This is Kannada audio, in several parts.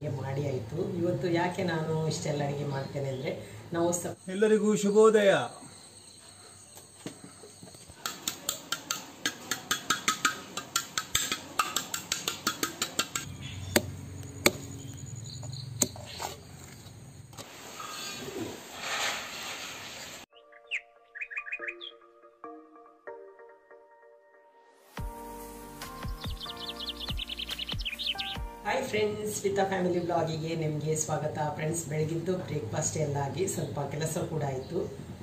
ಮಾಡಿ ಆಯಿತು ಇವತ್ತು ಯಾಕೆ ನಾನು ಇಷ್ಟೆಲ್ಲ ಅಡುಗೆ ಮಾಡ್ತೇನೆ ಅಂದರೆ ನಾವು ಸ ಎಲ್ಲರಿಗೂ ಶುಭೋದಯ ಹಾಯ್ ಫ್ರೆಂಡ್ಸ್ ವಿತ್ ಫ್ಯಾಮಿಲಿ ಬ್ಲಾಗಿಗೆ ನಿಮಗೆ ಸ್ವಾಗತ ಫ್ರೆಂಡ್ಸ್ ಬೆಳಗಿದ್ದು ಬ್ರೇಕ್ಫಾಸ್ಟ್ ಎಲ್ಲ ಆಗಿ ಸ್ವಲ್ಪ ಕೆಲಸ ಕೂಡ ಆಯಿತು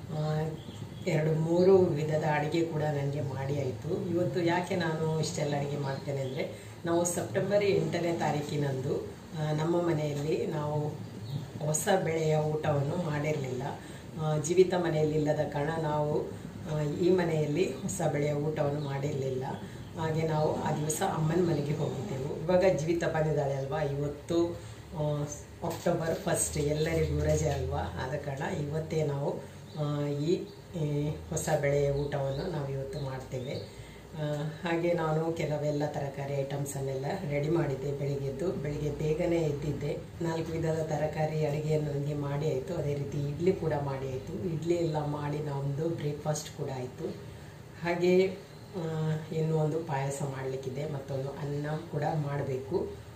ಎರಡು ಮೂರು ವಿಧದ ಅಡುಗೆ ಕೂಡ ನನಗೆ ಮಾಡಿ ಆಯಿತು ಇವತ್ತು ಯಾಕೆ ನಾನು ಇಷ್ಟೆಲ್ಲ ಅಡುಗೆ ಮಾಡ್ತೇನೆ ಅಂದರೆ ನಾವು ಸೆಪ್ಟೆಂಬರ್ ಎಂಟನೇ ತಾರೀಕಿನಂದು ಆ, ನಮ್ಮ ಮನೆಯಲ್ಲಿ ನಾವು ಹೊಸ ಬೆಳೆಯ ಊಟವನ್ನು ಮಾಡಿರಲಿಲ್ಲ ಜೀವಿತ ಮನೆಯಲ್ಲಿ ಇಲ್ಲದ ಕಾರಣ ನಾವು ಆ, ಈ ಮನೆಯಲ್ಲಿ ಹೊಸ ಬೆಳೆಯ ಊಟವನ್ನು ಮಾಡಿರಲಿಲ್ಲ ಹಾಗೆ ನಾವು ಆ ದಿವಸ ಅಮ್ಮನ ಮನೆಗೆ ಹೋಗಿದ್ದೆವು ಇವಾಗ ಜೀವಿತ ಬಂದಿದ್ದಾಳೆ ಅಲ್ವಾ ಇವತ್ತು ಆ, ಅಕ್ಟೋಬರ್ ಫಸ್ಟ್ ಎಲ್ಲರಿಗೂ ರಜೆ ಅಲ್ವಾ ಆದ ಕಾರಣ ಇವತ್ತೇ ನಾವು ಆ, ಈ ಈ ಹೊಸ ಬೆಳೆಯ ಊಟವನ್ನು ನಾವು ಇವತ್ತು ಮಾಡ್ತೇವೆ ಆ, ಹಾಗೆ ನಾನು ಕೆಲವೆಲ್ಲ ತರಕಾರಿ ಐಟಮ್ಸನ್ನೆಲ್ಲ ರೆಡಿ ಮಾಡಿದ್ದೆ ಬೆಳಿಗ್ಗೆದ್ದು ಬೆಳಿಗ್ಗೆ ಬೇಗನೆ ಎದ್ದಿದ್ದೆ ನಾಲ್ಕು ವಿಧದ ತರಕಾರಿ ಅಡುಗೆಯನ್ನು ನನಗೆ ಮಾಡಿ ಆಯಿತು ಅದೇ ರೀತಿ ಇಡ್ಲಿ ಕೂಡ ಮಾಡಿ ಆಯಿತು ಇಡ್ಲಿ ಎಲ್ಲ ಮಾಡಿ ನಮ್ಮದು ಬ್ರೇಕ್ಫಾಸ್ಟ್ ಕೂಡ ಆಯಿತು ಹಾಗೆ ಆ, ಇನ್ನೂ ಒಂದು ಪಾಯಸ ಮಾಡಲಿಕ್ಕಿದೆ ಮತ್ತೊಂದು ಅನ್ನ ಕೂಡ ಮಾಡಬೇಕು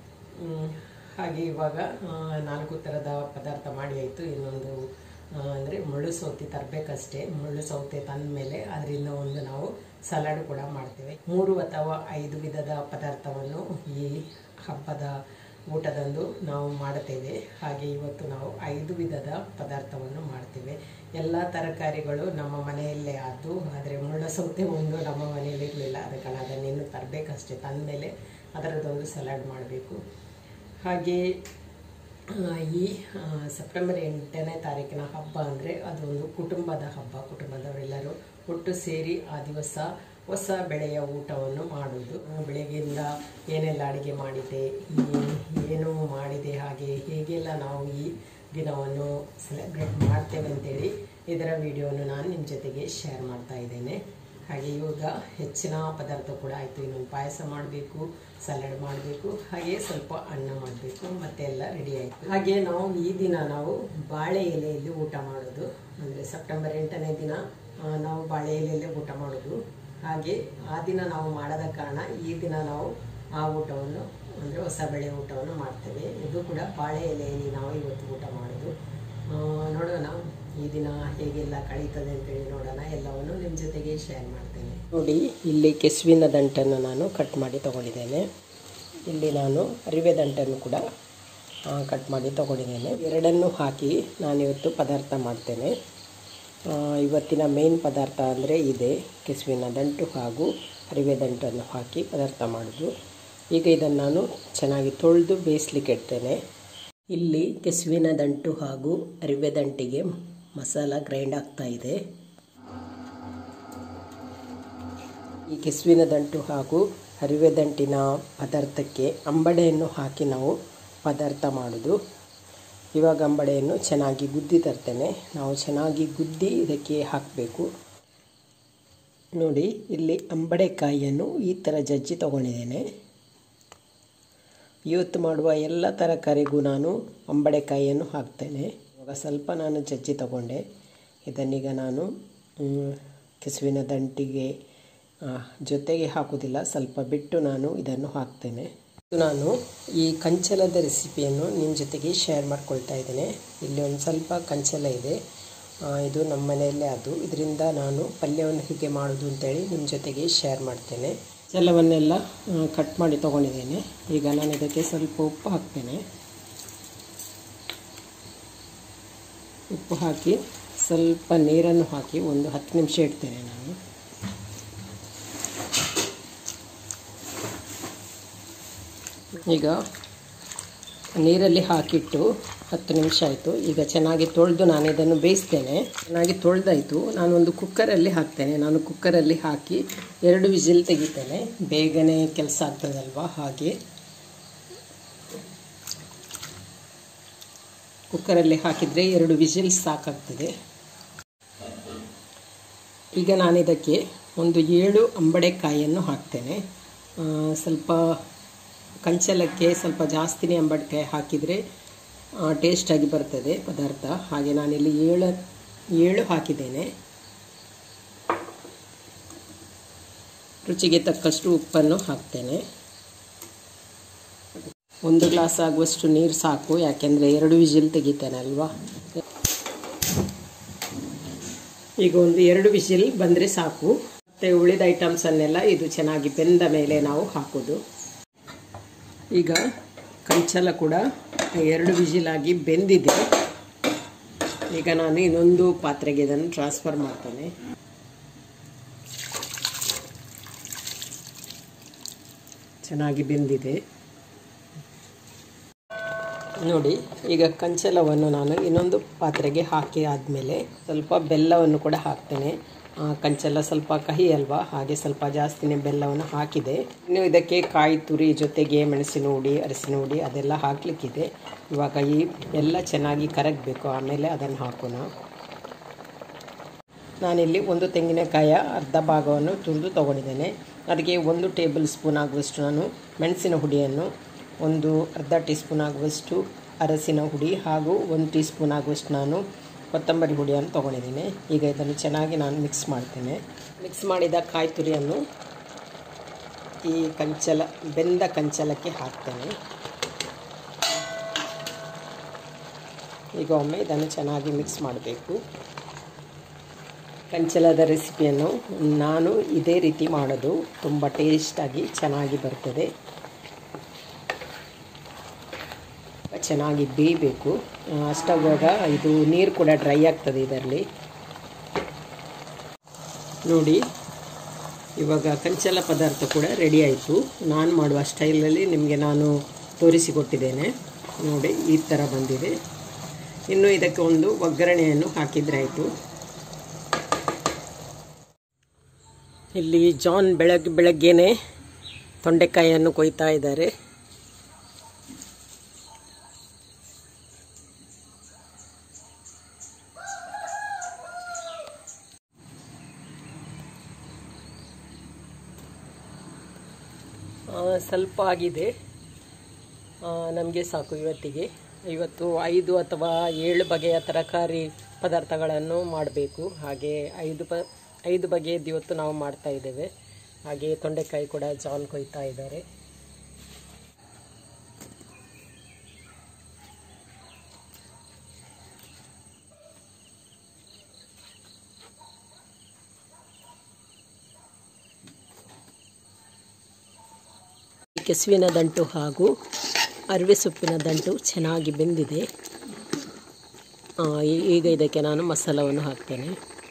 ಹಾಗೆ ಇವಾಗ ಆ, ನಾಲ್ಕು ಥರದ ಪದಾರ್ಥ ಮಾಡಿ ಆಯಿತು ಇನ್ನೊಂದು ಅಂದರೆ ಮುಳ್ಳು ಸೌತೆ ತರಬೇಕಷ್ಟೇ ಮುಳ್ಳು ಸೌತೆ ತಂದ ಮೇಲೆ ಅದರಿಂದ ಒಂದು ನಾವು ಸಲಾಡ್ ಕೂಡ ಮಾಡ್ತೇವೆ ಮೂರು ಅಥವಾ ಐದು ವಿಧದ ಪದಾರ್ಥವನ್ನು ಈ ಹಬ್ಬದ ಊಟದಂದು ನಾವು ಮಾಡುತ್ತೇವೆ ಹಾಗೆ ಇವತ್ತು ನಾವು ಐದು ವಿಧದ ಪದಾರ್ಥವನ್ನು ಮಾಡ್ತೇವೆ ಎಲ್ಲ ತರಕಾರಿಗಳು ನಮ್ಮ ಮನೆಯಲ್ಲೇ ಆದ್ದು ಆದರೆ ಮುಳ್ಳು ಸೌತೆ ಒಂದು ನಮ್ಮ ಮನೆಯಲ್ಲಿ ಇರಲಿಲ್ಲ ಅದ ಕಾರಣ ಅದನ್ನು ಇನ್ನು ತರಬೇಕಷ್ಟೇ ತಂದ ಮೇಲೆ ಅದರದ್ದೊಂದು ಸಲಾಡ್ ಮಾಡಬೇಕು ಹಾಗೆ ಆ, ಈ ಆ, ಸೆಪ್ಟೆಂಬರ್ ಎಂಟನೇ ತಾರೀಕಿನ ಹಬ್ಬ ಅಂದರೆ ಅದೊಂದು ಕುಟುಂಬದ ಹಬ್ಬ ಕುಟುಂಬದವರೆಲ್ಲರೂ ಒಟ್ಟು ಸೇರಿ ಆ ದಿವಸ ಹೊಸ ಬೆಳೆಯ ಊಟವನ್ನು ಮಾಡುವುದು ಆ, ಬೆಳಗ್ಗೆಯಿಂದ ಏನೆಲ್ಲ ಅಡುಗೆ ಮಾಡಿದೆ ಈ- ಏನು ಮಾಡಿದೆ ಹಾಗೆ ಹೇಗೆಲ್ಲ ನಾವು ಈ ದಿನವನ್ನು ಸೆಲೆಬ್ರೇಟ್ ಮಾಡ್ತೇವೆ ಅಂತೇಳಿ ಇದರ ವಿಡಿಯೋವನ್ನು ನಾನು ನಿಮ್ಮ ಜೊತೆಗೆ ಶೇರ್ ಮಾಡ್ತಾ ಇದ್ದೇನೆ ಹಾಗೆ ಇವಾಗ ಹೆಚ್ಚಿನ ಪದಾರ್ಥ ಕೂಡ ಆಯಿತು ಇನ್ನೊಂದು ಪಾಯಸ ಮಾಡಬೇಕು ಸಲಾಡ್ ಮಾಡಬೇಕು ಹಾಗೆ ಸ್ವಲ್ಪ ಅನ್ನ ಮಾಡಬೇಕು ಮತ್ತೆ ಎಲ್ಲ ರೆಡಿ ಆಯಿತು ಹಾಗೆ ನಾವು ಈ ದಿನ ನಾವು ಬಾಳೆ ಎಲೆಯಲ್ಲಿ ಊಟ ಮಾಡೋದು ಅಂದರೆ ಸೆಪ್ಟೆಂಬರ್ ಎಂಟನೇ ದಿನ ಆ, ನಾವು ಬಾಳೆ ಎಲೆಯಲ್ಲೇ ಊಟ ಮಾಡೋದು ಹಾಗೆ ಆ ದಿನ ನಾವು ಮಾಡದ ಕಾರಣ ಈ ದಿನ ನಾವು ಆ ಊಟವನ್ನು ಅಂದರೆ ಹೊಸ ಬೆಳೆ ಊಟವನ್ನು ಮಾಡ್ತೇವೆ ಇದು ಕೂಡ ಬಾಳೆ ಎಲೆಯಲ್ಲಿ ನಾವು ಇವತ್ತು ಊಟ ಮಾಡೋದು ಆ, ನೋಡೋಣ ಈ ದಿನ ಹೇಗೆಲ್ಲ ಕಳೀತದೆ ಅಂತೇಳಿ ನೋಡೋಣ ಎಲ್ಲವನ್ನು ನಿಮ್ಮ ಜೊತೆಗೆ ಶೇರ್ ಮಾಡ್ತೇನೆ ನೋಡಿ ಇಲ್ಲಿ ಕೆಸುವಿನ ದಂಟನ್ನು ನಾನು ಕಟ್ ಮಾಡಿ ತಗೊಂಡಿದ್ದೇನೆ ಇಲ್ಲಿ ನಾನು ಅರಿವೆ ದಂಟನ್ನು ಕೂಡ ಆ, ಕಟ್ ಮಾಡಿ ತಗೊಂಡಿದ್ದೇನೆ ಎರಡನ್ನು ಹಾಕಿ ನಾನಿವತ್ತು ಪದಾರ್ಥ ಮಾಡ್ತೇನೆ ಆ, ಇವತ್ತಿನ ಮೇನ್ ಪದಾರ್ಥ ಅಂದರೆ ಇದೆ ಕೆಸುವಿನ ದಂಟು ಹಾಗೂ ಅರಿವೆ ದಂಟನ್ನು ಹಾಕಿ ಪದಾರ್ಥ ಮಾಡೋದು ಈಗ ಇದನ್ನು ನಾನು ಚೆನ್ನಾಗಿ ತೊಳೆದು ಬೇಯಿಸ್ಲಿಕ್ಕೆ ಇಡ್ತೇನೆ ಇಲ್ಲಿ ಕೆಸುವಿನ ದಂಟು ಹಾಗೂ ಅರಿವೆ ದಂಟಿಗೆ ಮಸಾಲ ಗ್ರೈಂಡ್ ಆಗ್ತಾ ಇದೆ ಈ ಕೆಸುವಿನ ದಂಟು ಹಾಗೂ ಅರಿವೆ ದಂಟಿನ ಪದಾರ್ಥಕ್ಕೆ ಅಂಬಡೆಯನ್ನು ಹಾಕಿ ನಾವು ಪದಾರ್ಥ ಮಾಡೋದು ಇವಾಗ ಅಂಬಡೆಯನ್ನು ಚೆನ್ನಾಗಿ ಗುದ್ದಿ ತರ್ತೇನೆ ನಾವು ಚೆನ್ನಾಗಿ ಗುದ್ದಿ ಇದಕ್ಕೆ ಹಾಕಬೇಕು ನೋಡಿ ಇಲ್ಲಿ ಅಂಬಡೆಕಾಯಿಯನ್ನು ಈ ಥರ ಜಜ್ಜಿ ತಗೊಂಡಿದ್ದೇನೆ ಇವತ್ತು ಮಾಡುವ ಎಲ್ಲ ತರಕಾರಿಗೂ ನಾನು ಅಂಬಡೆಕಾಯಿಯನ್ನು ಹಾಕ್ತೇನೆ ಇವಾಗ ಸ್ವಲ್ಪ ನಾನು ಜಜ್ಜಿ ತಗೊಂಡೆ ಇದನ್ನೀಗ ನಾನು ಮ್, ಕೆಸುವಿನ ದಂಟಿಗೆ ಆ, ಜೊತೆಗೆ ಹಾಕೋದಿಲ್ಲ ಸ್ವಲ್ಪ ಬಿಟ್ಟು ನಾನು ಇದನ್ನು ಹಾಕ್ತೇನೆ ಇದು ನಾನು ಈ ಕಂಚಲದ ರೆಸಿಪಿಯನ್ನು ನಿಮ್ಮ ಜೊತೆಗೆ ಶೇರ್ ಮಾಡ್ಕೊಳ್ತಾ ಇದ್ದೇನೆ ಇಲ್ಲಿ ಒಂದು ಸ್ವಲ್ಪ ಕಂಚಲ ಇದೆ ಆ, ಇದು ನಮ್ಮ ಮನೆಯಲ್ಲೇ ಅದು ಇದರಿಂದ ನಾನು ಪಲ್ಯವನ್ನು ಹೀಗೆ ಮಾಡೋದು ಅಂತೇಳಿ ನಿಮ್ಮ ಜೊತೆಗೆ ಶೇರ್ ಮಾಡ್ತೇನೆ ಎಲ್ಲವನ್ನೆಲ್ಲ ಕಟ್ ಮಾಡಿ ತೊಗೊಂಡಿದ್ದೇನೆ ಈಗ ನಾನು ಇದಕ್ಕೆ ಸ್ವಲ್ಪ ಉಪ್ಪು ಹಾಕ್ತೇನೆ ಉಪ್ಪು ಹಾಕಿ ಸ್ವಲ್ಪ ನೀರನ್ನು ಹಾಕಿ ಒಂದು ಹತ್ತು ನಿಮಿಷ ಇಡ್ತೇನೆ ನಾನು ಈಗ ನೀರಲ್ಲಿ ಹಾಕಿಟ್ಟು ಹತ್ತು ನಿಮಿಷ ಆಯಿತು ಈಗ ಚೆನ್ನಾಗಿ ತೊಳೆದು ನಾನು ಇದನ್ನು ಬೇಯಿಸ್ತೇನೆ ಚೆನ್ನಾಗಿ ತೊಳೆದಾಯಿತು ನಾನೊಂದು ಕುಕ್ಕರಲ್ಲಿ ಹಾಕ್ತೇನೆ ನಾನು ಕುಕ್ಕರಲ್ಲಿ ಹಾಕಿ ಎರಡು ವಿಸಿಲ್ ತೆಗಿತೇನೆ ಬೇಗನೆ ಕೆಲಸ ಆಗ್ತದಲ್ವಾ ಹಾಗೆ ಕುಕ್ಕರಲ್ಲಿ ಹಾಕಿದರೆ ಎರಡು ವಿಸಿಲ್ ಸಾಕಾಗ್ತದೆ ಈಗ ನಾನು ಇದಕ್ಕೆ ಒಂದು ಏಳು ಅಂಬಡೆಕಾಯಿಯನ್ನು ಹಾಕ್ತೇನೆ ಆ, ಸ್ವಲ್ಪ ಕಂಚಲಕ್ಕೆ ಸ್ವಲ್ಪ ಜಾಸ್ತಿನೇ ಅಂಬಡ್ಕಾಯಿ ಹಾಕಿದರೆ ಟೇಸ್ಟಾಗಿ ಬರ್ತದೆ ಪದಾರ್ಥ ಹಾಗೆ ನಾನಿಲ್ಲಿ ಏಳು ಏಳು ಹಾಕಿದ್ದೇನೆ ರುಚಿಗೆ ತಕ್ಕಷ್ಟು ಉಪ್ಪನ್ನು ಹಾಕ್ತೇನೆ ಒಂದು ಗ್ಲಾಸ್ ಆಗುವಷ್ಟು ನೀರು ಸಾಕು ಯಾಕೆಂದರೆ ಎರಡು ವಿಜಿಲ್ ತೆಗಿತೇನೆ ಅಲ್ವಾ ಈಗ ಒಂದು ಎರಡು ವಿಜಿಲ್ ಬಂದರೆ ಸಾಕು ಮತ್ತು ಉಳಿದ ಐಟಮ್ಸನ್ನೆಲ್ಲ ಇದು ಚೆನ್ನಾಗಿ ಬೆಂದ ಮೇಲೆ ನಾವು ಹಾಕೋದು ಈಗ ಕಂಚಲ ಕೂಡ ಎರಡು ವಿಜಿಲಾಗಿ ಬೆಂದಿದೆ ಈಗ ನಾನು ಇನ್ನೊಂದು ಪಾತ್ರೆಗೆ ಇದನ್ನು ಟ್ರಾನ್ಸ್ಫರ್ ಮಾಡ್ತೇನೆ ಚೆನ್ನಾಗಿ ಬೆಂದಿದೆ ನೋಡಿ ಈಗ ಕಂಚಲವನ್ನು ನಾನು ಇನ್ನೊಂದು ಪಾತ್ರೆಗೆ ಹಾಕಿ ಆದಮೇಲೆ ಸ್ವಲ್ಪ ಬೆಲ್ಲವನ್ನು ಕೂಡ ಹಾಕ್ತೇನೆ ಕಂಚೆಲ್ಲ ಸ್ವಲ್ಪ ಕಹಿ ಅಲ್ವಾ ಹಾಗೆ ಸ್ವಲ್ಪ ಜಾಸ್ತಿನೇ ಬೆಲ್ಲವನ್ನು ಹಾಕಿದೆ ಇನ್ನು ಇದಕ್ಕೆ ಕಾಯಿ ತುರಿ ಜೊತೆಗೆ ಮೆಣಸಿನ ಹುಡಿ ಅರಸಿನ ಹುಡಿ ಅದೆಲ್ಲ ಹಾಕಲಿಕ್ಕಿದೆ ಇವಾಗ ಈ ಎಲ್ಲ ಚೆನ್ನಾಗಿ ಕರಗಬೇಕು ಆಮೇಲೆ ಅದನ್ನು ಹಾಕೋಣ ನಾನಿಲ್ಲಿ ಒಂದು ತೆಂಗಿನಕಾಯ ಅರ್ಧ ಭಾಗವನ್ನು ತುರಿದು ತೊಗೊಂಡಿದ್ದೇನೆ ಅದಕ್ಕೆ ಒಂದು ಟೇಬಲ್ ಸ್ಪೂನ್ ಆಗುವಷ್ಟು ನಾನು ಮೆಣಸಿನ ಹುಡಿಯನ್ನು ಒಂದು ಅರ್ಧ ಟೀ ಸ್ಪೂನ್ ಆಗುವಷ್ಟು ಅರಸಿನ ಹುಡಿ ಹಾಗೂ ಒಂದು ಟೀ ಸ್ಪೂನ್ ಆಗುವಷ್ಟು ನಾನು ಕೊತ್ತಂಬರಿ ಹುಡಿಯನ್ನು ತೊಗೊಂಡಿದ್ದೀನಿ ಈಗ ಇದನ್ನು ಚೆನ್ನಾಗಿ ನಾನು ಮಿಕ್ಸ್ ಮಾಡ್ತೇನೆ ಮಿಕ್ಸ್ ಮಾಡಿದ ಕಾಯಿ ತುರಿಯನ್ನು ಈ ಕಂಚಲ ಬೆಂದ ಕಂಚಲಕ್ಕೆ ಹಾಕ್ತೇನೆ ಈಗ ಒಮ್ಮೆ ಇದನ್ನು ಚೆನ್ನಾಗಿ ಮಿಕ್ಸ್ ಮಾಡಬೇಕು ಕಂಚಲದ ರೆಸಿಪಿಯನ್ನು ನಾನು ಇದೇ ರೀತಿ ಮಾಡೋದು ತುಂಬ ಟೇಸ್ಟಾಗಿ ಚೆನ್ನಾಗಿ ಬರ್ತದೆ ಚೆನ್ನಾಗಿ ಬೇಯಬೇಕು ಅಷ್ಟಾಗುವಾಗ ಇದು ನೀರು ಕೂಡ ಡ್ರೈ ಆಗ್ತದೆ ಇದರಲ್ಲಿ ನೋಡಿ ಇವಾಗ ಕಂಚಲ ಪದಾರ್ಥ ಕೂಡ ರೆಡಿ ಆಯಿತು ನಾನು ಮಾಡುವ ಸ್ಟೈಲಲ್ಲಿ ನಿಮಗೆ ನಾನು ತೋರಿಸಿಕೊಟ್ಟಿದ್ದೇನೆ ನೋಡಿ ಈ ಥರ ಬಂದಿದೆ ಇನ್ನು ಇದಕ್ಕೆ ಒಂದು ಒಗ್ಗರಣೆಯನ್ನು ಹಾಕಿದರೆ ಆಯಿತು ಇಲ್ಲಿ ಜಾನ್ ಬೆಳಗ್ಗೆ ಬೆಳಗ್ಗೆನೆ ತೊಂಡೆಕಾಯಿಯನ್ನು ಕೊಯ್ತಾ ಇದ್ದಾರೆ ಸ್ವಲ್ಪ ಆಗಿದೆ ನಮಗೆ ಸಾಕು ಇವತ್ತಿಗೆ ಇವತ್ತು ಐದು ಅಥವಾ ಏಳು ಬಗೆಯ ತರಕಾರಿ ಪದಾರ್ಥಗಳನ್ನು ಮಾಡಬೇಕು ಹಾಗೆ ಐದು ಪ ಐದು ಬಗೆಯದ್ದು ಇವತ್ತು ನಾವು ಮಾಡ್ತಾ ಇದ್ದೇವೆ ಹಾಗೆ ತೊಂಡೆಕಾಯಿ ಕೂಡ ಜಾನ್ ಕೊಯ್ತಾ ಇದ್ದಾರೆ ಕೆಸುವಿನ ದಂಟು ಹಾಗೂ ಅರಿವೆ ಸೊಪ್ಪಿನ ದಂಟು ಚೆನ್ನಾಗಿ ಬೆಂದಿದೆ ಈಗ ಇದಕ್ಕೆ ನಾನು ಮಸಾಲವನ್ನು ಹಾಕ್ತೇನೆ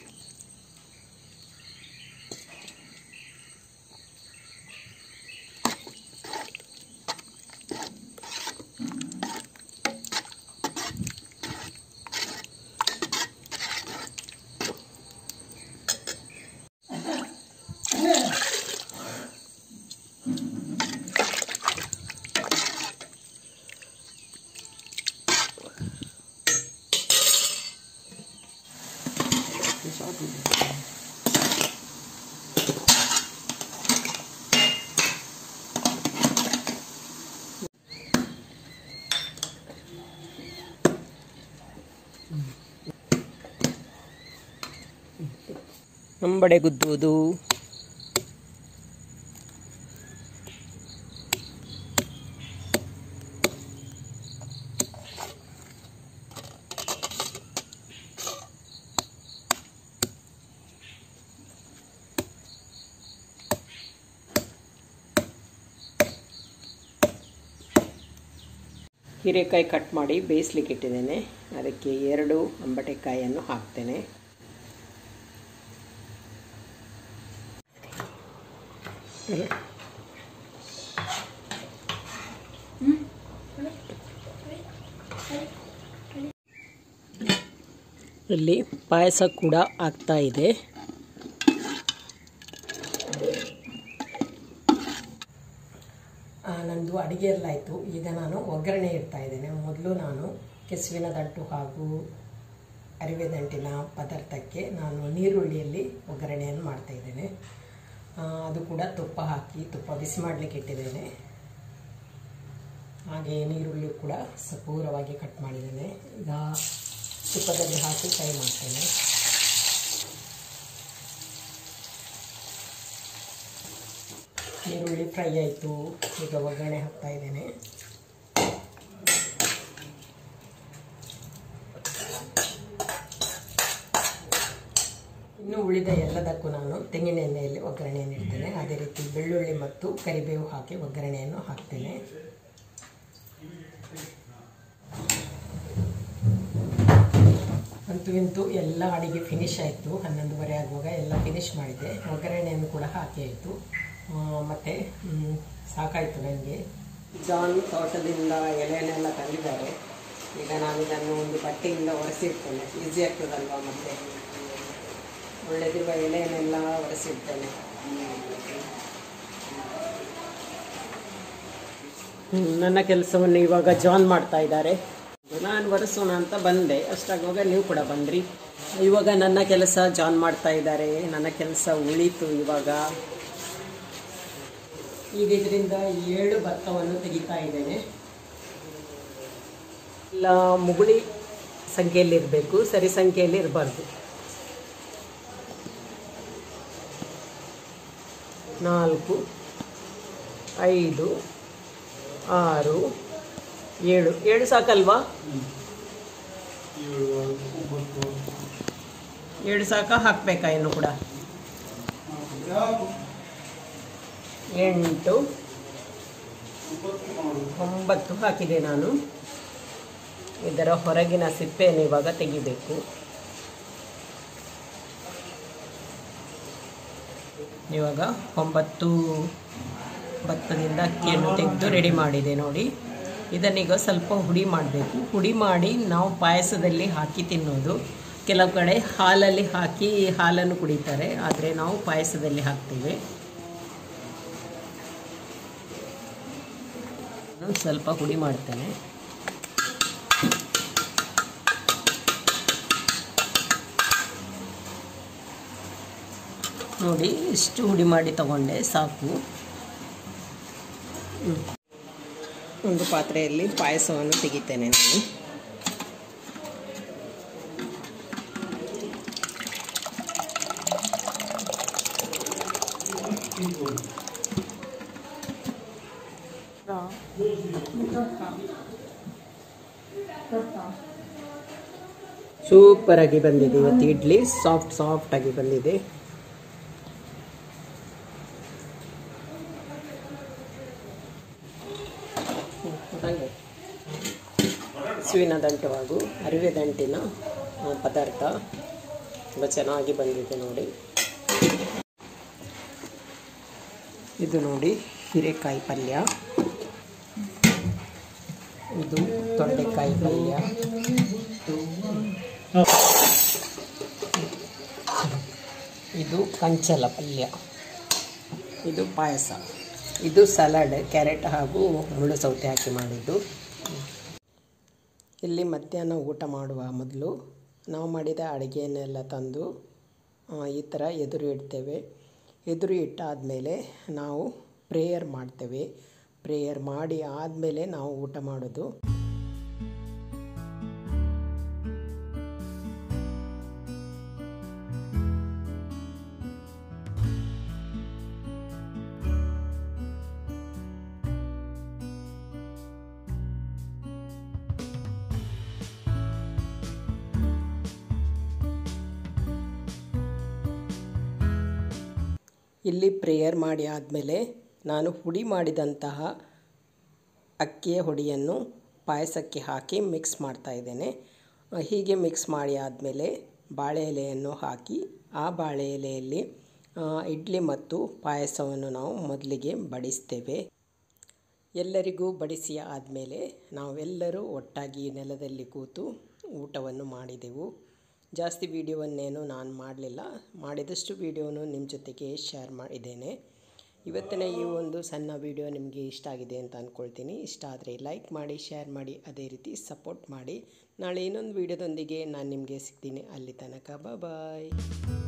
ಅಂಬಡೆ ಗುದ್ದುವುದು ಹೀರೆಕಾಯಿ ಕಟ್ ಮಾಡಿ ಬೇಯಿಸ್ಲಿಕ್ಕೆ ಇಟ್ಟಿದ್ದೇನೆ ಅದಕ್ಕೆ ಎರಡು ಅಂಬಟೆಕಾಯಿಯನ್ನು ಹಾಕ್ತೇನೆ ಇಲ್ಲಿ ಪಾಯಸ ಕೂಡ ಆಗ್ತಾ ಇದೆ ನನ್ನದು ಅಡುಗೆ ಎಲ್ಲ ಆಯಿತು ಈಗ ನಾನು ಒಗ್ಗರಣೆ ಇಡ್ತಾ ಇದ್ದೇನೆ ಮೊದಲು ನಾನು ಕೆಸುವಿನ ದಂಟು ಹಾಗೂ ಅರಿವೆ ದಂಟಿನ ಪದಾರ್ಥಕ್ಕೆ ನಾನು ನೀರುಳ್ಳಿಯಲ್ಲಿ ಒಗ್ಗರಣೆಯನ್ನು ಮಾಡ್ತಾ ಇದ್ದೇನೆ ಅದು ಕೂಡ ತುಪ್ಪ ಹಾಕಿ ತುಪ್ಪ ಬಿಸಿ ಮಾಡಲಿಕ್ಕೆ ಇಟ್ಟಿದ್ದೇನೆ ಹಾಗೆ ನೀರುಳ್ಳಿ ಕೂಡ ಸಪೂರವಾಗಿ ಕಟ್ ಮಾಡಿದ್ದೇನೆ ಈಗ ತುಪ್ಪದಲ್ಲಿ ಹಾಕಿ ಫ್ರೈ ಮಾಡ್ತೇನೆ ಈರುಳ್ಳಿ ಫ್ರೈ ಆಯಿತು ಈಗ ಒಗ್ಗರಣೆ ಹಾಕ್ತಾ ಇದ್ದೇನೆ ಇನ್ನು ಉಳಿದ ಎಲ್ಲದಕ್ಕೂ ನಾನು ತೆಂಗಿನ ಎಣ್ಣೆಯಲ್ಲಿ ಒಗ್ಗರಣೆಯನ್ನು ಇಡ್ತೇನೆ ಅದೇ ರೀತಿ ಬೆಳ್ಳುಳ್ಳಿ ಮತ್ತು ಕರಿಬೇವು ಹಾಕಿ ಒಗ್ಗರಣೆಯನ್ನು ಹಾಕ್ತೇನೆ ಅಂತೂ ಇಂತೂ ಎಲ್ಲ ಅಡಿಗೆ ಫಿನಿಶ್ ಆಯಿತು ಹನ್ನೊಂದುವರೆ ಆಗುವಾಗ ಎಲ್ಲ ಫಿನಿಶ್ ಮಾಡಿದೆ ಒಗ್ಗರಣೆಯನ್ನು ಕೂಡ ಹಾಕಿ ಆಯಿತು ಮತ್ತು ಸಾಕಾಯಿತು ನನಗೆ ಜಾನ್ ತೋಟದಿಂದ ಎಲೆಯನ್ನೆಲ್ಲ ತಂದಿದ್ದಾರೆ ಈಗ ನಾನು ಇದನ್ನು ಒಂದು ಬಟ್ಟೆಯಿಂದ ಒರೆಸಿಡ್ತೇನೆ ಈಸಿ ಆಗ್ತದಲ್ವಾ ಮತ್ತೆ ಒಳ್ಳೆದಿರುವ ಎಲೆಯನ್ನೆಲ್ಲ ಒರೆಸಿಡ್ತೇನೆ ನನ್ನ ಕೆಲಸವನ್ನು ಇವಾಗ ಜಾನ್ ಮಾಡ್ತಾ ಇದ್ದಾರೆ ನಾನು ಒರೆಸೋಣ ಅಂತ ಬಂದೆ ಅಷ್ಟಾಗುವಾಗ ನೀವು ಕೂಡ ಬಂದ್ರಿ ಇವಾಗ ನನ್ನ ಕೆಲಸ ಜಾನ್ ಮಾಡ್ತಾ ಇದ್ದಾರೆ ನನ್ನ ಕೆಲಸ ಉಳಿತು ಇವಾಗ ಈಗ ಇದರಿಂದ ಏಳು ಭತ್ತವನ್ನು ತೆಗಿತಾ ಇದ್ದೇನೆ ಇಲ್ಲ ಮುಗುಳಿ ಸಂಖ್ಯೆಯಲ್ಲಿ ಇರಬೇಕು ಸರಿ ಸಂಖ್ಯೆಯಲ್ಲಿ ಇರಬಾರ್ದು ನಾಲ್ಕು ಐದು ಆರು ಏಳು ಏಳು ಸಾಕಲ್ವಾ ಏಳು ಸಾಕ ಹಾಕಬೇಕಾ ಇನ್ನು ಕೂಡ ಎಂಟು ಒಂಬತ್ತು ಹಾಕಿದೆ ನಾನು ಇದರ ಹೊರಗಿನ ಸಿಪ್ಪೆಯನ್ನು ಇವಾಗ ತೆಗಿಬೇಕು ಇವಾಗ ಒಂಬತ್ತು ಭತ್ತದಿಂದ ಅಕ್ಕಿಯನ್ನು ತೆಗೆದು ರೆಡಿ ಮಾಡಿದೆ ನೋಡಿ ಇದನ್ನೀಗ ಸ್ವಲ್ಪ ಹುಡಿ ಮಾಡಬೇಕು ಹುಡಿ ಮಾಡಿ ನಾವು ಪಾಯಸದಲ್ಲಿ ಹಾಕಿ ತಿನ್ನೋದು ಕೆಲವು ಕಡೆ ಹಾಲಲ್ಲಿ ಹಾಕಿ ಹಾಲನ್ನು ಕುಡಿತಾರೆ ಆದರೆ ನಾವು ಪಾಯಸದಲ್ಲಿ ಹಾಕ್ತೇವೆ ನಾನು ಸ್ವಲ್ಪ ಹುಡಿ ಮಾಡ್ತೇನೆ ನೋಡಿ ಇಷ್ಟು ಹುಡಿ ಮಾಡಿ ತಗೊಂಡೆ ಸಾಕು ಹ್ಮ್. ಒಂದು ಪಾತ್ರೆಯಲ್ಲಿ ಪಾಯಸವನ್ನು ತೆಗಿತೇನೆ ನಾನು ಸೂಪರ್ ಆಗಿ ಬಂದಿದೆ ಇವತ್ತು ಇಡ್ಲಿ ಸಾಫ್ಟ್ ಸಾಫ್ಟ್ ಆಗಿ ಬಂದಿದೆ ಹಾಗೆ ಹಸುವಿನ ದಂಟು ಹಾಗೂ ಅರಿವೆ ದಂಟಿನ ಆ, ಪದಾರ್ಥ ತುಂಬ ಚೆನ್ನಾಗಿ ಬಂದಿದೆ ನೋಡಿ ಇದು ನೋಡಿ ಹೀರೆಕಾಯಿ ಪಲ್ಯ ಇದು ತೊಂಡೆಕಾಯಿ ಪಲ್ಯ ಇದು ಕಂಚಲ ಪಲ್ಯ ಇದು ಪಾಯಸ ಇದು ಸಲಾಡ್ ಕ್ಯಾರೆಟ್ ಹಾಗೂ ಮುಳ್ಳು ಸೌತೆ ಹಾಕಿ ಮಾಡಿದ್ದು ಇಲ್ಲಿ ಮಧ್ಯಾಹ್ನ ಊಟ ಮಾಡುವ ಮೊದಲು ನಾವು ಮಾಡಿದ ಅಡುಗೆಯನ್ನೆಲ್ಲ ತಂದು ಆ, ಈ ಥರ ಎದುರು ಇಡ್ತೇವೆ ಎದುರು ಇಟ್ಟಾದಮೇಲೆ ನಾವು ಪ್ರೇಯರ್ ಮಾಡ್ತೇವೆ ಪ್ರೇಯರ್ ಮಾಡಿ ಆದಮೇಲೆ ನಾವು ಊಟ ಮಾಡೋದು ಇಲ್ಲಿ ಪ್ರೇಯರ್ ಮಾಡಿ ಆದಮೇಲೆ ನಾನು ಹುಡಿ ಮಾಡಿದಂತಹ ಅಕ್ಕಿಯ ಹುಡಿಯನ್ನು ಪಾಯಸಕ್ಕೆ ಹಾಕಿ ಮಿಕ್ಸ್ ಮಾಡ್ತಾ ಇದ್ದೇನೆ ಆ, ಹೀಗೆ ಮಿಕ್ಸ್ ಮಾಡಿ ಆದಮೇಲೆ ಬಾಳೆ ಎಲೆಯನ್ನು ಹಾಕಿ ಆ ಬಾಳೆ ಎಲೆಯಲ್ಲಿ ಆ, ಇಡ್ಲಿ ಮತ್ತು ಪಾಯಸವನ್ನು ನಾವು ಮೊದಲಿಗೆ ಬಡಿಸ್ತೇವೆ ಎಲ್ಲರಿಗೂ ಬಡಿಸಿ ಆದಮೇಲೆ ನಾವೆಲ್ಲರೂ ಒಟ್ಟಾಗಿ ನೆಲದಲ್ಲಿ ಕೂತು ಊಟವನ್ನು ಮಾಡಿದೆವು ಜಾಸ್ತಿ ವಿಡಿಯೋವನ್ನೇನು ನಾನು ಮಾಡಲಿಲ್ಲ ಮಾಡಿದಷ್ಟು ವಿಡಿಯೋನು ನಿಮ್ಮ ಜೊತೆಗೆ ಶೇರ್ ಮಾಡಿದ್ದೇನೆ ಇವತ್ತಿನ ಈ ಒಂದು ಸಣ್ಣ ವಿಡಿಯೋ ನಿಮಗೆ ಇಷ್ಟ ಆಗಿದೆ ಅಂತ ಅಂದ್ಕೊಳ್ತೀನಿ ಇಷ್ಟ ಆದರೆ ಲೈಕ್ ಮಾಡಿ ಶೇರ್ ಮಾಡಿ ಅದೇ ರೀತಿ ಸಪೋರ್ಟ್ ಮಾಡಿ ನಾಳೆ ಇನ್ನೊಂದು ವಿಡಿಯೋದೊಂದಿಗೆ ನಾನು ನಿಮಗೆ ಸಿಗ್ತೀನಿ ಅಲ್ಲಿ ತನಕ ಬಾಯ್